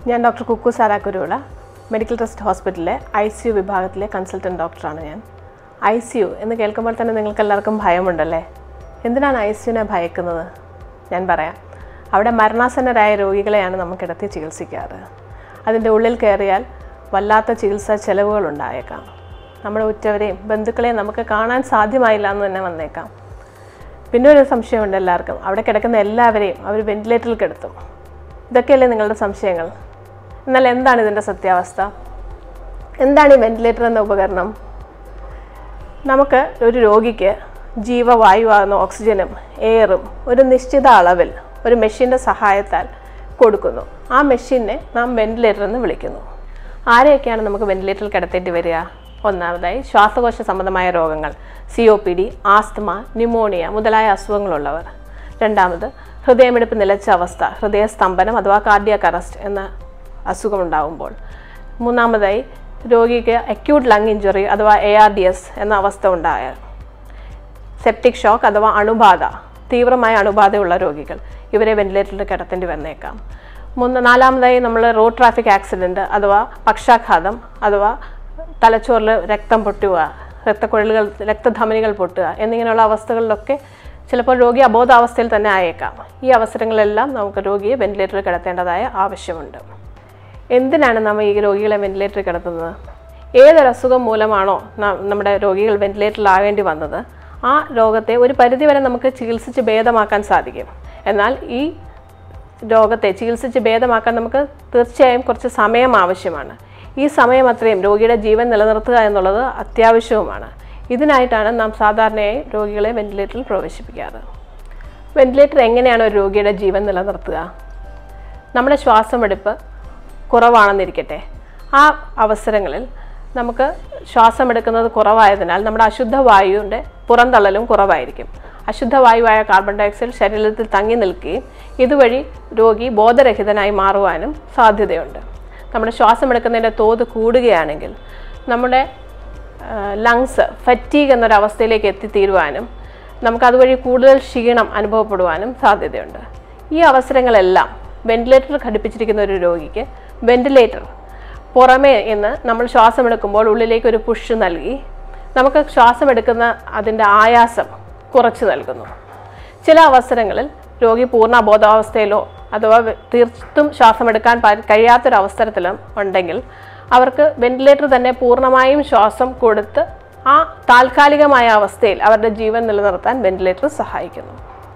ഞാൻ doctor Kukku Sara Kuruvila medical trust ഹോസ്പിറ്റലിലെ I C U വിഭാഗത്തിലെ കൺസൾട്ടൻറ്റ് ഡോക്ടറാണ് ഞാൻ ഐ സി യു എന്ന് കേൾക്കുമ്പോൾ തന്നെ നിങ്ങൾക്ക് എല്ലാവർക്കും ഭയമുണ്ടല്ലേ എന്തിനാണ് ഐ സി യുവിനെ ഭയക്കുന്നത് ഞാൻ പറയാം അവിടെ മരണാസന്നരായ രോഗികളെയാണ് നമുക്ക് കിടത്തി ചികിത്സിക്കാറ് അതിൻ്റെ ഉള്ളിൽ കയറിയാൽ വല്ലാത്ത ചികിത്സാ ചെലവുകൾ ഉണ്ടായേക്കാം നമ്മുടെ ഉറ്റവരെയും ബന്ധുക്കളെയും നമുക്ക് കാണാൻ സാധ്യമായില്ല എന്ന് തന്നെ വന്നേക്കാം പിന്നെ ഒരു സംശയമുണ്ട് എല്ലാവർക്കും അവിടെ കിടക്കുന്ന എല്ലാവരെയും അവർ വെന്റിലേറ്ററിൽ കിടത്തും ഇതൊക്കെയല്ലേ നിങ്ങളുടെ സംശയങ്ങൾ എന്നാൽ എന്താണ് ഇതിൻ്റെ സത്യാവസ്ഥ എന്താണ് ഈ വെന്റിലേറ്റർ എന്ന ഉപകരണം നമുക്ക് ഒരു രോഗിക്ക് ജീവവായുവാകുന്ന ഓക്സിജനും എയറും ഒരു നിശ്ചിത അളവിൽ ഒരു മെഷീൻ്റെ സഹായത്താൽ കൊടുക്കുന്നു ആ മെഷീനെ നാം വെന്റിലേറ്റർ എന്ന് വിളിക്കുന്നു ആരെയൊക്കെയാണ് നമുക്ക് വെന്റിലേറ്ററിൽ കിടത്തേണ്ടി വരിക ഒന്നാമതായി ശ്വാസകോശ സംബന്ധമായ രോഗങ്ങൾ C O P D asthma pneumonia മുതലായ അസുഖങ്ങളുള്ളവർ രണ്ടാമത് ഹൃദയമിടിപ്പ് നിലച്ച അവസ്ഥ ഹൃദയസ്തംഭനം അഥവാ കാർഡിയാക് അറസ്റ്റ് എന്ന അസുഖമുണ്ടാകുമ്പോൾ മൂന്നാമതായി രോഗിക്ക് അക്യൂട്ട് ലങ് ഇഞ്ചുറി അഥവാ എ ആർ ഡി എസ് എന്ന അവസ്ഥ ഉണ്ടായാൽ സെപ്റ്റിക് ഷോക്ക് അഥവാ അണുബാധ തീവ്രമായ അണുബാധയുള്ള രോഗികൾ ഇവരെ വെന്റിലേറ്ററിൽ കിടത്തേണ്ടി വന്നേക്കാം മൂന്ന് നാലാമതായി നമ്മൾ റോഡ് ട്രാഫിക് ആക്സിഡൻറ്റ് അഥവാ പക്ഷാഘാതം അഥവാ തലച്ചോറിൽ രക്തം പൊട്ടുക രക്തക്കുഴലുകൾ രക്തധമനികൾ പൊട്ടുക എന്നിങ്ങനെയുള്ള അവസ്ഥകളിലൊക്കെ ചിലപ്പോൾ രോഗി അബോധാവസ്ഥയിൽ തന്നെ ആയേക്കാം ഈ അവസരങ്ങളെല്ലാം നമുക്ക് രോഗിയെ വെന്റിലേറ്ററിൽ കിടത്തേണ്ടതായ ആവശ്യമുണ്ട് എന്തിനാണ് നമ്മൾ ഈ രോഗികളെ വെന്റിലേറ്ററിൽ കിടത്തുന്നത് ഏതൊരു അസുഖം മൂലമാണോ ന- നമ്മുടെ രോഗികൾ വെന്റിലേറ്ററിലാകേണ്ടി വന്നത് ആ രോഗത്തെ ഒരു പരിധിവരെ നമുക്ക് ചികിത്സിച്ച് ഭേദമാക്കാൻ സാധിക്കും എന്നാൽ ഈ രോഗത്തെ ചികിത്സിച്ച് ഭേദമാക്കാൻ നമുക്ക് തീർച്ചയായും കുറച്ച് സമയം ആവശ്യമാണ് ഈ സമയം അത്രയും രോഗിയുടെ ജീവൻ നിലനിർത്തുക എന്നുള്ളത് അത്യാവശ്യവുമാണ് ഇതിനായിട്ടാണ് നാം സാധാരണയായി രോഗികളെ വെന്റിലേറ്ററിൽ പ്രവേശിപ്പിക്കാറ് വെന്റിലേറ്റർ എങ്ങനെയാണ് ഒരു രോഗിയുടെ ജീവൻ നിലനിർത്തുക നമ്മുടെ ശ്വാസമെടുപ്പ് കുറവാണെന്നിരിക്കട്ടെ ആ അവസരങ്ങളിൽ നമുക്ക് ശ്വാസമെടുക്കുന്നത് കുറവായതിനാൽ നമ്മുടെ അശുദ്ധ വായുവിൻ്റെ പുറന്തള്ളലും കുറവായിരിക്കും അശുദ്ധ വായുവായ കാർബൺ ഡയോക്സൈഡ് ശരീരത്തിൽ തങ്ങി നിൽക്കുകയും ഇതുവഴി രോഗി ബോധരഹിതനായി മാറുവാനും സാധ്യതയുണ്ട് നമ്മുടെ ശ്വാസമെടുക്കുന്നതിൻ്റെ തോത് കൂടുകയാണെങ്കിൽ നമ്മുടെ ലങ്സ് ഫറ്റീഗ് എന്നൊരവസ്ഥയിലേക്ക് എത്തിത്തീരുവാനും നമുക്ക് അതുവഴി കൂടുതൽ ക്ഷീണം അനുഭവപ്പെടുവാനും സാധ്യതയുണ്ട് ഈ അവസരങ്ങളെല്ലാം വെന്റിലേറ്ററിൽ ഘടിപ്പിച്ചിരിക്കുന്ന ഒരു രോഗിക്ക് വെന്റിലേറ്റർ പുറമേ നിന്ന് നമ്മൾ ശ്വാസമെടുക്കുമ്പോൾ ഉള്ളിലേക്ക് ഒരു പുഷ് നൽകി നമുക്ക് ശ്വാസമെടുക്കുന്ന അതിൻ്റെ ആയാസം കുറച്ച് നൽകുന്നു ചില അവസരങ്ങളിൽ രോഗി പൂർണ്ണ ബോധാവസ്ഥയിലോ അഥവാ വെ- തീർത്തും ശ്വാസമെടുക്കാൻ പ- കഴിയാത്തൊരവസരത്തിലും ഉണ്ടെങ്കിൽ അവർക്ക് വെന്റിലേറ്റർ തന്നെ പൂർണ്ണമായും ശ്വാസം കൊടുത്ത് ആ താൽക്കാലികമായ അവസ്ഥയിൽ അവരുടെ ജീവൻ നിലനിർത്താൻ വെന്റിലേറ്റർ സഹായിക്കുന്നു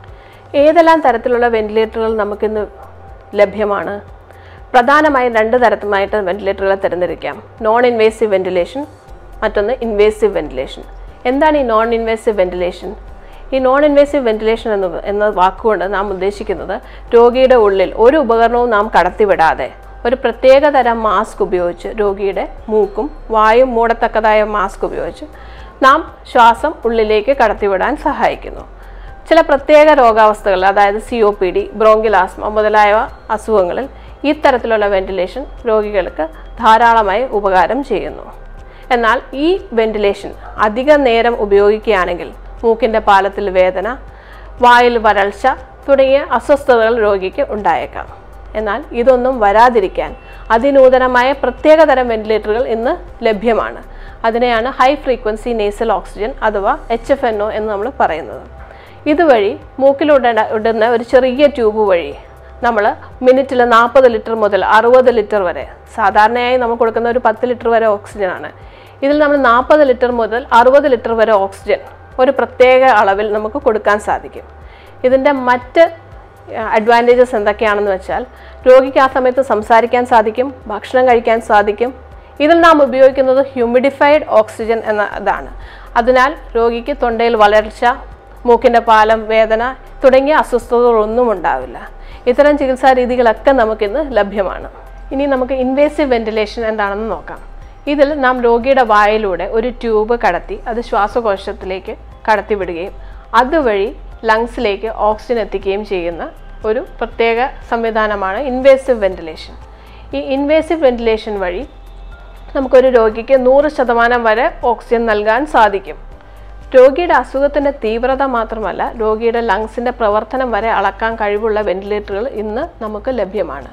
ഏതെല്ലാം തരത്തിലുള്ള വെന്റിലേറ്ററുകൾ നമുക്കിന്ന് ലഭ്യമാണ് പ്രധാനമായും രണ്ട് തരത്തിലുമായിട്ട് വെന്റിലേറ്ററുകളെ തിരഞ്ഞെടുക്കാം നോൺ ഇൻവേസീവ് വെന്റിലേഷൻ മറ്റൊന്ന് ഇൻവേസീവ് വെന്റിലേഷൻ എന്താണ് ഈ നോൺ ഇൻവേസീവ് വെന്റിലേഷൻ ഈ നോൺ ഇൻവേസീവ് വെന്റിലേഷൻ എന്ന് എന്ന വാക്കുകൊണ്ട് നാം ഉദ്ദേശിക്കുന്നത് രോഗിയുടെ ഉള്ളിൽ ഒരു ഉപകരണവും നാം കടത്തിവിടാതെ ഒരു പ്രത്യേക തരം മാസ്ക് ഉപയോഗിച്ച് രോഗിയുടെ മൂക്കും വായും മൂടത്തക്കതായ മാസ്ക് ഉപയോഗിച്ച് നാം ശ്വാസം ഉള്ളിലേക്ക് കടത്തിവിടാൻ സഹായിക്കുന്നു ചില പ്രത്യേക രോഗാവസ്ഥകൾ അതായത് C O P D bronchial asthma മുതലായ അസുഖങ്ങളിൽ ഇത്തരത്തിലുള്ള വെന്റിലേഷൻ രോഗികൾക്ക് ധാരാളമായി ഉപകാരം ചെയ്യുന്നു എന്നാൽ ഈ വെന്റിലേഷൻ അധിക നേരം ഉപയോഗിക്കുകയാണെങ്കിൽ മൂക്കിൻ്റെ പാലത്തിൽ വേദന വായിൽ വരൾച്ച തുടങ്ങിയ അസ്വസ്ഥതകൾ രോഗിക്ക് ഉണ്ടായേക്കാം എന്നാൽ ഇതൊന്നും വരാതിരിക്കാൻ അതിനൂതനമായ പ്രത്യേകതരം വെന്റിലേറ്ററുകൾ ഇന്ന് ലഭ്യമാണ് അതിനെയാണ് ഹൈ ഫ്രീക്വൻസി നേസൽ ഓക്സിജൻ അഥവാ എച്ച് എഫ് എൻ ഒ എന്ന് നമ്മൾ പറയുന്നത് ഇതുവഴി മൂക്കിലൂടെ ഇടുന്ന ഒരു ചെറിയ ട്യൂബ് വഴി നമ്മൾ മിനിറ്റിൽ നാൽപ്പത് ലിറ്റർ മുതൽ അറുപത് ലിറ്റർ വരെ സാധാരണയായി നമ്മൾ കൊടുക്കുന്ന ഒരു പത്ത് ലിറ്റർ വരെ ഓക്സിജനാണ് ഇതിൽ നമ്മൾ നാൽപ്പത് ലിറ്റർ മുതൽ അറുപത് ലിറ്റർ വരെ ഓക്സിജൻ ഒരു പ്രത്യേക അളവിൽ നമുക്ക് കൊടുക്കാൻ സാധിക്കും ഇതിൻ്റെ മറ്റ് അഡ്വാൻറ്റേജസ് എന്തൊക്കെയാണെന്ന് വെച്ചാൽ രോഗിക്ക് ആ സമയത്ത് സംസാരിക്കാൻ സാധിക്കും ഭക്ഷണം കഴിക്കാൻ സാധിക്കും ഇതിൽ നാം ഉപയോഗിക്കുന്നത് ഹ്യൂമിഡിഫൈഡ് ഓക്സിജൻ എന്ന ഇതാണ് അതിനാൽ രോഗിക്ക് തൊണ്ടയിൽ വളർച്ച മൂക്കിൻ്റെ പാലം വേദന തുടങ്ങിയ അസ്വസ്ഥതകളൊന്നും ഉണ്ടാവില്ല ഇത്തരം ചികിത്സാ രീതികളൊക്കെ നമുക്കിന്ന് ലഭ്യമാണ് ഇനി നമുക്ക് ഇൻവേസീവ് വെന്റിലേഷൻ എന്താണെന്ന് നോക്കാം ഇതിൽ നാം രോഗിയുടെ വായിലൂടെ ഒരു ട്യൂബ് കടത്തി അത് ശ്വാസകോശത്തിലേക്ക് കടത്തിവിടുകയും അതുവഴി ലങ്സിലേക്ക് ഓക്സിജൻ എത്തിക്കുകയും ചെയ്യുന്ന ഒരു പ്രത്യേക സംവിധാനമാണ് ഇൻവേസീവ് വെന്റിലേഷൻ ഈ ഇൻവേസീവ് വെന്റിലേഷൻ വഴി നമുക്കൊരു രോഗിക്ക് നൂറ് ശതമാനം വരെ ഓക്സിജൻ നൽകാൻ സാധിക്കും രോഗിയുടെ അസുഖത്തിൻ്റെ തീവ്രത മാത്രമല്ല രോഗിയുടെ ലങ്സിൻ്റെ പ്രവർത്തനം വരെ അളക്കാൻ കഴിവുള്ള വെന്റിലേറ്ററുകൾ ഇന്ന് നമുക്ക് ലഭ്യമാണ്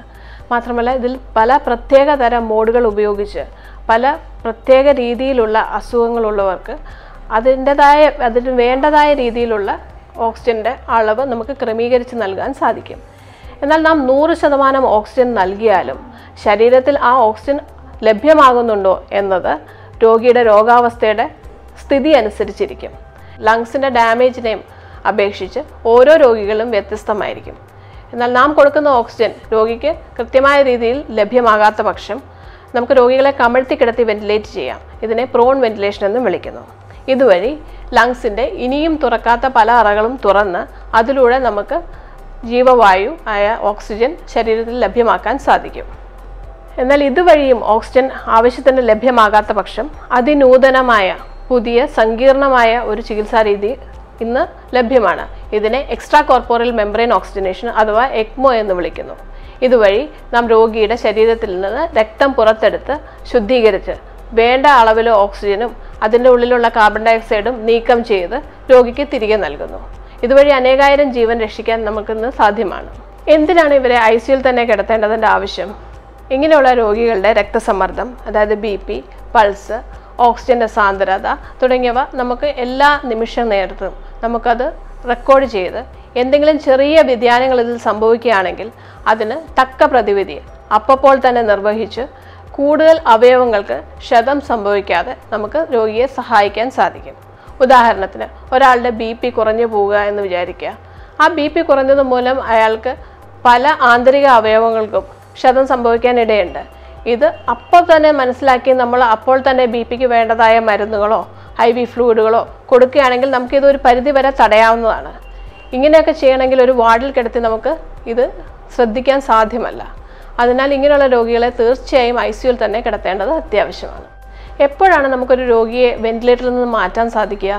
മാത്രമല്ല ഇതിൽ പല പ്രത്യേക തരം മോഡുകൾ ഉപയോഗിച്ച് പല പ്രത്യേക രീതിയിലുള്ള അസുഖങ്ങളുള്ളവർക്ക് അതിൻ്റെതായ അതിന് വേണ്ടതായ രീതിയിലുള്ള ഓക്സിജൻ്റെ അളവ് നമുക്ക് ക്രമീകരിച്ച് നൽകാൻ സാധിക്കും എന്നാൽ നാം നൂറ് ശതമാനം ഓക്സിജൻ നൽകിയാലും ശരീരത്തിൽ ആ ഓക്സിജൻ ലഭ്യമാകുന്നുണ്ടോ എന്നത് രോഗിയുടെ രോഗാവസ്ഥയുടെ സ്ഥിതി അനുസരിച്ചിരിക്കും ലങ്സിൻ്റെ ഡാമേജിനെയും അപേക്ഷിച്ച് ഓരോ രോഗികളും വ്യത്യസ്തമായിരിക്കും എന്നാൽ നാം കൊടുക്കുന്ന ഓക്സിജൻ രോഗിക്ക് കൃത്യമായ രീതിയിൽ ലഭ്യമാകാത്ത പക്ഷം നമുക്ക് രോഗികളെ കമഴ്ത്തി കിടത്തി വെന്റിലേറ്റ് ചെയ്യാം ഇതിനെ പ്രോൺ വെന്റിലേഷൻ എന്ന് വിളിക്കുന്നു ഇതുവഴി ലങ്സിൻ്റെ ഇനിയും തുറക്കാത്ത പല അറകളും തുറന്ന് അതിലൂടെ നമുക്ക് ജീവവായു ആയ ഓക്സിജൻ ശരീരത്തിൽ ലഭ്യമാക്കാൻ സാധിക്കും എന്നാൽ ഇതുവഴിയും ഓക്സിജൻ ആവശ്യത്തിന് ലഭ്യമാകാത്ത പക്ഷം അതിനൂതനമായ പുതിയ സങ്കീർണമായ ഒരു ചികിത്സാ രീതി ഇന്ന് ലഭ്യമാണ് ഇതിനെ എക്സ്ട്രാ കോർപ്പോറൽ മെംബ്രെയിൻ ഓക്സിജനേഷൻ അഥവാ എക്മോ എന്ന് വിളിക്കുന്നു ഇതുവഴി നാം രോഗിയുടെ ശരീരത്തിൽ നിന്ന് രക്തം പുറത്തെടുത്ത് ശുദ്ധീകരിച്ച് വേണ്ട അളവിൽ ഓക്സിജനും അതിൻ്റെ ഉള്ളിലുള്ള കാർബൺ ഡയോക്സൈഡും നീക്കം ചെയ്ത് രോഗിക്ക് തിരികെ നൽകുന്നു ഇതുവഴി അനേകായിരം ജീവൻ രക്ഷിക്കാൻ നമുക്കിന്ന് സാധ്യമാണ് എന്തിനാണ് ഇവരെ ഐ സിയിൽ തന്നെ കിടത്തേണ്ടതിൻ്റെ ആവശ്യം ഇങ്ങനെയുള്ള രോഗികളുടെ രക്തസമ്മർദ്ദം അതായത് ബി പി പൾസ് ഓക്സിജൻ്റെ സാന്ദ്രത തുടങ്ങിയവ നമുക്ക് എല്ലാ നിമിഷ നേരത്തും നമുക്കത് റെക്കോർഡ് ചെയ്ത് എന്തെങ്കിലും ചെറിയ വ്യതിയാനങ്ങൾ ഇതിൽ സംഭവിക്കുകയാണെങ്കിൽ അതിന് തക്ക പ്രതിവിധി അപ്പോൾ തന്നെ നിർവഹിച്ച് കൂടുതൽ അവയവങ്ങൾക്ക് ക്ഷതം സംഭവിക്കാതെ നമുക്ക് രോഗിയെ സഹായിക്കാൻ സാധിക്കും ഉദാഹരണത്തിന് ഒരാളുടെ ബി പി കുറഞ്ഞു പോവുക എന്ന് വിചാരിക്കുക ആ ബി പി കുറഞ്ഞത് മൂലം അയാൾക്ക് പല ആന്തരിക അവയവങ്ങൾക്കും ക്ഷതം സംഭവിക്കാനിടയുണ്ട് ഇത് അപ്പോൾ തന്നെ മനസ്സിലാക്കി നമ്മൾ അപ്പോൾ തന്നെ ബി പിക്ക് വേണ്ടതായ മരുന്നുകളോ ഐ വി ഫ്ലൂയിഡുകളോ കൊടുക്കുകയാണെങ്കിൽ നമുക്കിത് ഒരു പരിധി വരെ തടയാവുന്നതാണ് ഇങ്ങനെയൊക്കെ ചെയ്യണമെങ്കിൽ ഒരു വാർഡിൽ കിടത്തി നമുക്ക് ഇത് ശ്രദ്ധിക്കാൻ സാധ്യമല്ല അതിനാൽ ഇങ്ങനെയുള്ള രോഗികളെ തീർച്ചയായും ഐ സിയുയിൽ തന്നെ കിടത്തേണ്ടത് അത്യാവശ്യമാണ് എപ്പോഴാണ് നമുക്കൊരു രോഗിയെ വെന്റിലേറ്ററിൽ നിന്ന് മാറ്റാൻ സാധിക്കുക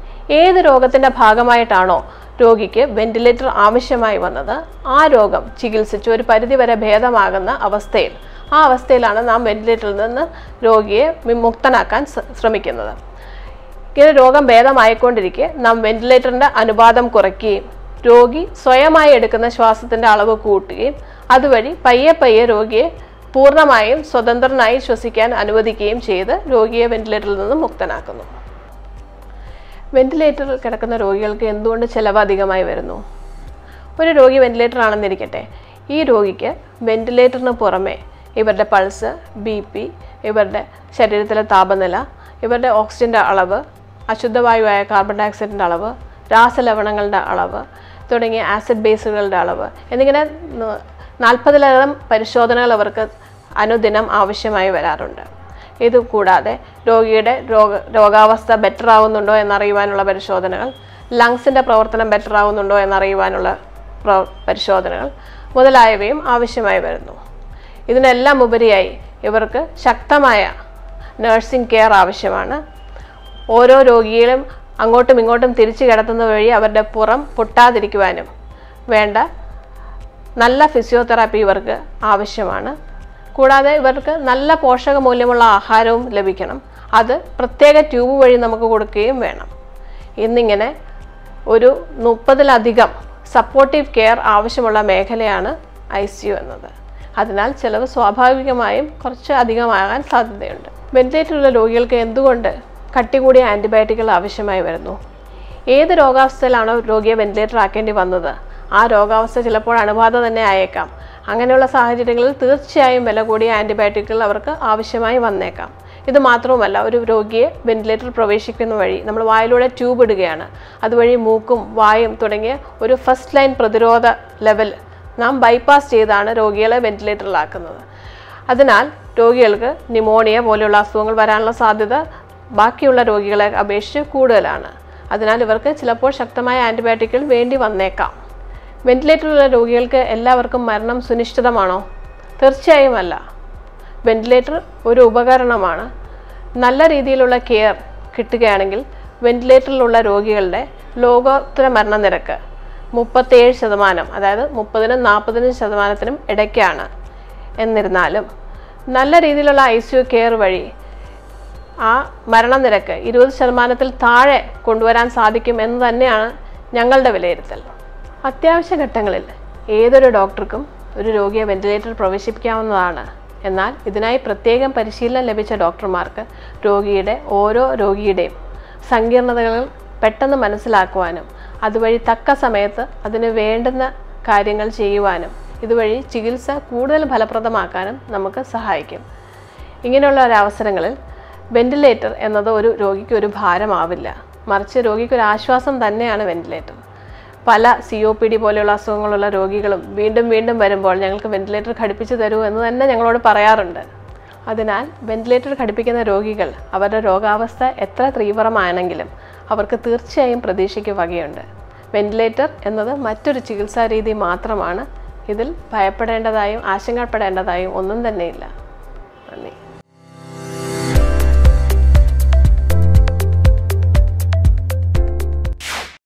ഏത് രോഗത്തിൻ്റെ ഭാഗമായിട്ടാണോ രോഗിക്ക് വെന്റിലേറ്റർ ആവശ്യമായി വന്നത് ആ രോഗം ചികിത്സിച്ച് ഒരു പരിധിവരെ ഭേദമാകുന്ന അവസ്ഥയിൽ ആ അവസ്ഥയിലാണ് നാം വെന്റിലേറ്ററിൽ നിന്ന് രോഗിയെ വിമുക്തനാക്കാൻ ശ്ര- ശ്രമിക്കുന്നത് ഇങ്ങനെ രോഗം ഭേദമായിക്കൊണ്ടിരിക്കെ നാം വെന്റിലേറ്ററിൻ്റെ അനുപാതം കുറയ്ക്കുകയും രോഗി സ്വയമായി എടുക്കുന്ന ശ്വാസത്തിൻ്റെ അളവ് കൂട്ടുകയും അതുവഴി പയ്യെ പയ്യെ രോഗിയെ പൂർണ്ണമായും സ്വതന്ത്രനായി ശ്വസിക്കാൻ അനുവദിക്കുകയും ചെയ്ത് രോഗിയെ വെന്റിലേറ്ററിൽ നിന്ന് മുക്തനാക്കുന്നു വെന്റിലേറ്ററിൽ കിടക്കുന്ന രോഗികൾക്ക് എന്തുകൊണ്ട് ചിലവ് അധികമായി വരുന്നു ഒരു രോഗി വെന്റിലേറ്റർ ആണെന്നിരിക്കട്ടെ ഈ രോഗിക്ക് വെന്റിലേറ്ററിന് പുറമെ ഇവരുടെ പൾസ് ബി പി ഇവരുടെ ശരീരത്തിലെ താപനില ഇവരുടെ ഓക്സിജൻ്റെ അളവ് അശുദ്ധവായുവായ കാർബൺ ഡയോക്സൈഡിൻ്റെ അളവ് രാസലവണങ്ങളുടെ അളവ് തുടങ്ങിയ ആസിഡ് ബേസുകളുടെ അളവ് എന്നിങ്ങനെ ന- നാൽപ്പതിലധികം പരിശോധനകൾ അവർക്ക് അനുദിനം ആവശ്യമായി വരാറുണ്ട് ഇത് കൂടാതെ രോഗിയുടെ രോഗ രോഗാവസ്ഥ ബെറ്റർ ആവുന്നുണ്ടോ എന്നറിയുവാനുള്ള പരിശോധനകൾ ലങ്സിൻ്റെ പ്രവർത്തനം ബെറ്റർ ആവുന്നുണ്ടോ എന്നറിയുവാനുള്ള പ്ര- പരിശോധനകൾ മുതലായവയും ആവശ്യമായി വരുന്നു ഇതിനെല്ലാം ഉപരിയായി ഇവർക്ക് ശക്തമായ നഴ്സിംഗ് കെയർ ആവശ്യമാണ് ഓരോ രോഗികളും അങ്ങോട്ടും ഇങ്ങോട്ടും തിരിച്ചു കിടത്തുന്ന വഴി അവരുടെ പുറം പൊട്ടാതിരിക്കുവാനും വേണ്ട നല്ല ഫിസിയോതെറാപ്പി ഇവർക്ക് ആവശ്യമാണ് കൂടാതെ ഇവർക്ക് നല്ല പോഷക മൂല്യമുള്ള ആഹാരവും ലഭിക്കണം അത് പ്രത്യേക ട്യൂബ് വഴി നമുക്ക് കൊടുക്കുകയും വേണം എന്നിങ്ങനെ ഒരു മുപ്പതിലധികം സപ്പോർട്ടീവ് കെയർ ആവശ്യമുള്ള മേഖലയാണ് ഐ സി യു എന്നത് അതിനാൽ ചിലവ് സ്വാഭാവികമായും കുറച്ച് അധികമാകാൻ സാധ്യതയുണ്ട് വെന്റിലേറ്ററിലുള്ള രോഗികൾക്ക് എന്തുകൊണ്ട് കട്ടി കൂടിയ ആൻറ്റിബയോട്ടിക്കുകൾ ആവശ്യമായി വരുന്നു ഏത് രോഗാവസ്ഥയിലാണോ രോഗിയെ വെന്റിലേറ്റർ ആക്കേണ്ടി വന്നത് ആ രോഗാവസ്ഥ ചിലപ്പോൾ അണുബാധ തന്നെ ആയേക്കാം അങ്ങനെയുള്ള സാഹചര്യങ്ങളിൽ തീർച്ചയായും വില കൂടിയ ആൻറ്റിബയോട്ടിക്കുകൾ അവർക്ക് ആവശ്യമായി വന്നേക്കാം ഇത് മാത്രവുമല്ല ഒരു രോഗിയെ വെന്റിലേറ്റർ പ്രവേശിക്കുന്ന വഴി നമ്മൾ വായിലൂടെ ട്യൂബ് ഇടുകയാണ് അതുവഴി മൂക്കും വായും തുടങ്ങിയ ഒരു ഫസ്റ്റ് ലൈൻ പ്രതിരോധ ലെവൽ നാം ബൈപ്പാസ് ചെയ്താണ് രോഗികളെ വെന്റിലേറ്ററിലാക്കുന്നത് അതിനാൽ രോഗികൾക്ക് ന്യൂമോണിയ പോലെയുള്ള അസുഖങ്ങൾ വരാനുള്ള സാധ്യത ബാക്കിയുള്ള രോഗികളെ അപേക്ഷിച്ച് കൂടുതലാണ് അതിനാൽ ഇവർക്ക് ചിലപ്പോൾ ശക്തമായ ആൻറ്റിബയോട്ടിക്കുകൾ വേണ്ടി വന്നേക്കാം വെന്റിലേറ്ററിലുള്ള രോഗികൾക്ക് എല്ലാവർക്കും മരണം സുനിശ്ചിതമാണോ തീർച്ചയായും അല്ല വെന്റിലേറ്റർ ഒരു ഉപകരണമാണ് നല്ല രീതിയിലുള്ള കെയർ കിട്ടുകയാണെങ്കിൽ വെന്റിലേറ്ററിലുള്ള രോഗികളുടെ ലോകോത്തര മരണനിരക്ക് മുപ്പത്തേഴ് ശതമാനം അതായത് മുപ്പതിനും നാൽപ്പതിനും ശതമാനത്തിനും ഇടയ്ക്കാണ് എന്നിരുന്നാലും നല്ല രീതിയിലുള്ള ഐ സി യു കെയർ വഴി ആ മരണനിരക്ക് ഇരുപത് ശതമാനത്തിൽ താഴെ കൊണ്ടുവരാൻ സാധിക്കും എന്ന് തന്നെയാണ് ഞങ്ങളുടെ വിലയിരുത്തൽ അത്യാവശ്യ ഘട്ടങ്ങളിൽ ഏതൊരു ഡോക്ടർക്കും ഒരു രോഗിയെ വെന്റിലേറ്ററിൽ പ്രവേശിപ്പിക്കാവുന്നതാണ് എന്നാൽ ഇതിനായി പ്രത്യേകം പരിശീലനം ലഭിച്ച ഡോക്ടർമാർക്ക് രോഗിയുടെ ഓരോ രോഗിയുടെയും സങ്കീർണതകൾ പെട്ടെന്ന് മനസ്സിലാക്കുവാനും അതുവഴി തക്ക സമയത്ത് അതിന് വേണ്ടുന്ന കാര്യങ്ങൾ ചെയ്യുവാനും ഇതുവഴി ചികിത്സ കൂടുതൽ ഫലപ്രദമാക്കാനും നമുക്ക് സഹായിക്കും ഇങ്ങനെയുള്ള ഒരു അവസരങ്ങളിൽ വെന്റിലേറ്റർ എന്നത് ഒരു രോഗിക്ക് ഒരു ഭാരമാവില്ല മറിച്ച് രോഗിക്ക് ഒരു ആശ്വാസം തന്നെയാണ് വെന്റിലേറ്റർ പല സി ഒ പി ഡി പോലെയുള്ള അസുഖങ്ങളുള്ള രോഗികളും വീണ്ടും വീണ്ടും വരുമ്പോൾ ഞങ്ങൾക്ക് വെന്റിലേറ്റർ ഘടിപ്പിച്ചു തരൂ എന്ന് തന്നെ ഞങ്ങളോട് പറയാറുണ്ട് അതിനാൽ വെന്റിലേറ്റർ ഘടിപ്പിക്കുന്ന രോഗികൾ അവരുടെ രോഗാവസ്ഥ എത്ര തീവ്രമാണെങ്കിലും അവർക്ക് തീർച്ചയായും പ്രതീക്ഷയ്ക്ക് വകയുണ്ട് വെന്റിലേറ്റർ എന്നത് മറ്റൊരു ചികിത്സാ രീതി മാത്രമാണ് ഇതിൽ ഭയപ്പെടേണ്ടതായും ആശങ്കപ്പെടേണ്ടതായും ഒന്നും തന്നെയില്ല